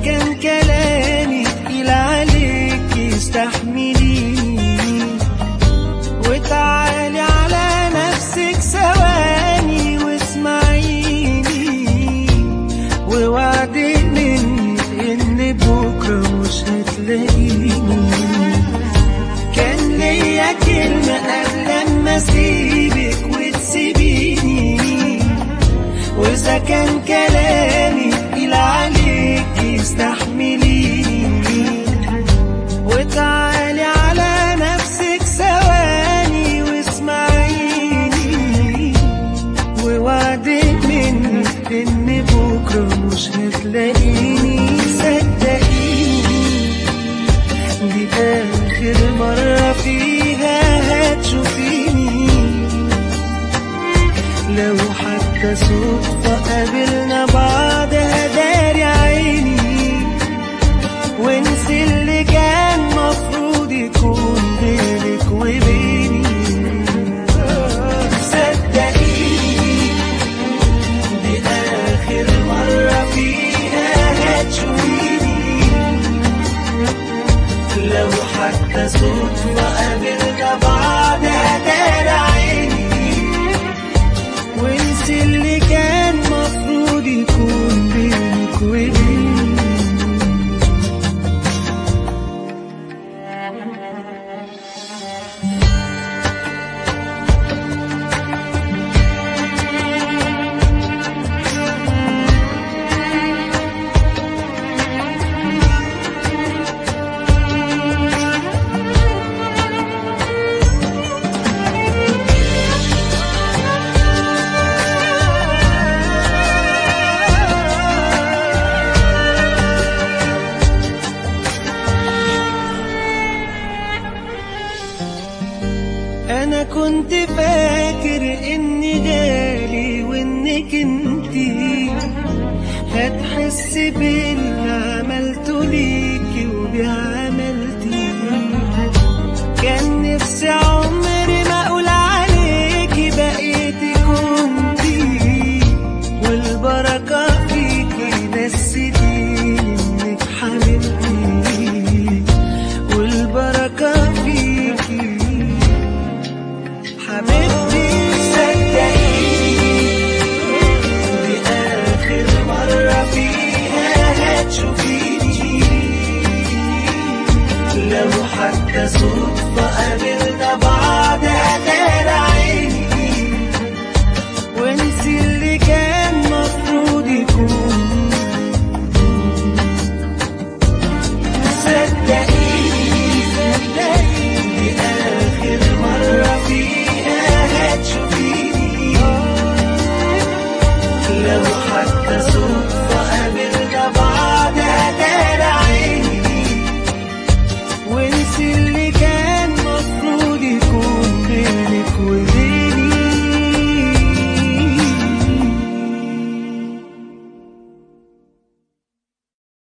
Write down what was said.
كان كلامي تقيل عليك استحمليني وتعالي على نفسك ثواني واسمعيني ووعدي منك ان بكره مش هتلاقيني كان ليا كلمة قبل ما اسيبك وتسيبيني واذا كان كلامي تقيل عليك استحمليني وتعالي على نفسك ثواني واسمعيني ووعدي منك ان بكره مش هتلاقيني صدقيني دي آخر مرة فيها هتشوفيني لو حتى صدفة قابلنا بعض هداري عيني وانسي اللي كان مفروض يكون بينك وبيني صدقيني دي آخر مرة فيها هتشوفيني لو حتى صدفة قابلنا بعض هدار عيني وانسي اللي كان مفروض يكون بينك وبيني انا كنت فاكر اني غالي وانك انتي هتحس باللي عملته ليكي وبعملتي كان نفسي